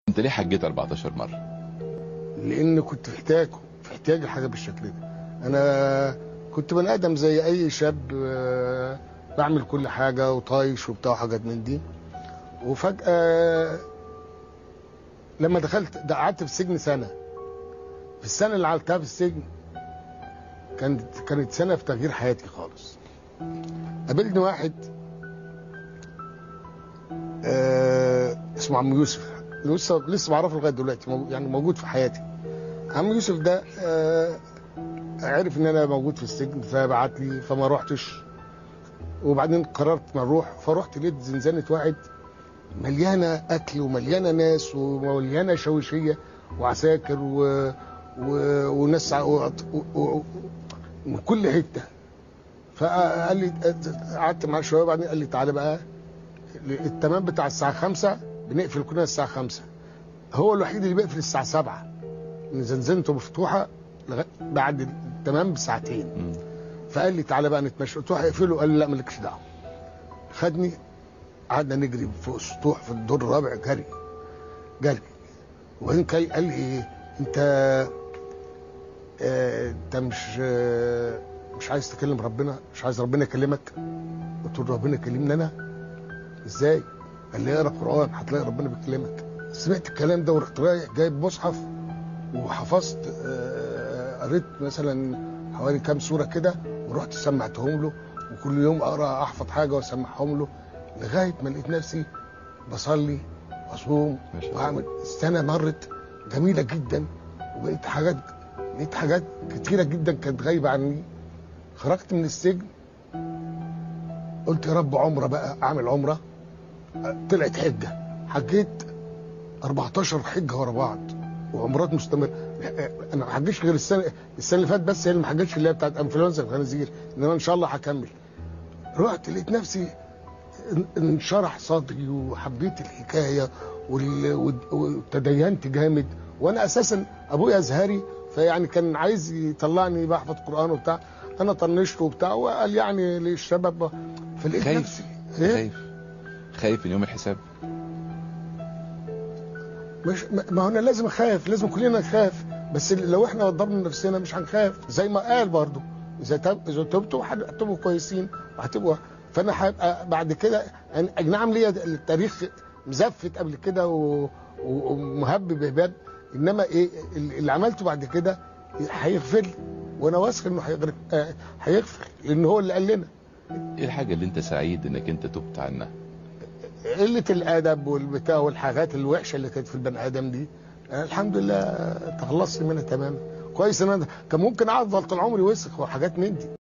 انت ليه حجيت 14 مره لان كنت محتاج في احتياج لحاجه بالشكل ده انا كنت بني ادم زي اي شاب آه، بعمل كل حاجه وطايش وبتاع وحاجات من دي وفجاه لما دخلت ده قعدت في السجن سنه في السنه اللي قعدتها في السجن كانت كانت سنه في تغيير حياتي خالص قابلني واحد آه اسمه عم يوسف لسه لسه بعرفه لغايه دلوقتي مو- يعني موجود في حياتي عم يوسف ده آه عرف ان انا موجود في السجن فبعت لي فما روحتش وبعدين قررت ما اروح فرحت لقيت زنزانه واحد مليانه اكل ومليانه ناس ومليانه شوشيه وعساكر و... و... وناس ع- و... و... و... من كل حته فقال لي قعدت معاه شويه وبعدين قال لي تعالى بقى التمام بتاع الساعه 5 بنقفل كلنا الساعه 5 هو الوحيد اللي بيقفل الساعه 7 ان زنزانته مفتوحه لغايه بعد التمام بساعتين مم. فقال لي تعالى بقى نتمشى قلت له هيقفله قال لي لا مالكش دعوه خدني قعدنا نجري فوق السطوح في الدور الرابع جري جري وبعدين كي قال لي ايه انت آه انت مش آه مش عايز تكلم ربنا مش عايز ربنا يكلمك قلت له ربنا يكلمني انا ازاي قال لي اقرا قران هتلاقي ربنا بيكلمك سمعت الكلام ده ورحت رايح جايب مصحف وحفظت آه، قريت مثلا حوالي كام سوره كده ورحت سمعتهم له وكل يوم اقرا احفظ حاجه واسمعهم له لغايه ما لقيت نفسي بصلي واصوم ما شاء الله. واعمل السنه مرت جميله جدا وبقيت حاجات لقيت حاجات كتيره جدا كانت غايبه عني خرجت من السجن قلت يا رب عمره بقى اعمل عمره طلعت حجه حجيت 14 حجه ورا بعض وعمرات مستمر انا ما حجيتش غير السنه السنه اللي فاتت بس هي اللي ما حجيتش اللي هي بتاعت انفلونزا الخنازير انما ان شاء الله هكمل رحت لقيت نفسي ان- انشرح صدري وحبيت الحكايه وال- وال- وتدينت جامد وانا اساسا ابويا ازهري فيعني كان عايز يطلعني بحفظ قران وبتاع انا طنشت وبتاع وقال يعني للشباب فلقيت خايف نفسي إيه؟ خايف خايف من يوم الحساب مش ما ما هو انا لازم اخاف لازم كلنا نخاف بس لو احنا وضبنا نفسنا مش هنخاف زي ما قال برضو اذا تب... اذا تبتوا هتبقوا كويسين وهتبقوا فانا هبقى بعد كده أنا- أي نعم ليا التاريخ مزفت قبل كده و... و- ومهبب هباب انما ايه اللي عملته بعد كده هيغفر لي وانا واثق انه هيغفر آه، هيغفر لان هو اللي قال لنا ايه الحاجه اللي انت سعيد انك انت تبت عنها قله الادب والبتاع والحاجات الوحشه اللي كانت في البني ادم دي أنا الحمد لله تخلصت منها تماما كويس ان انا كان ممكن اقعد طول عمري وسخ وحاجات من دي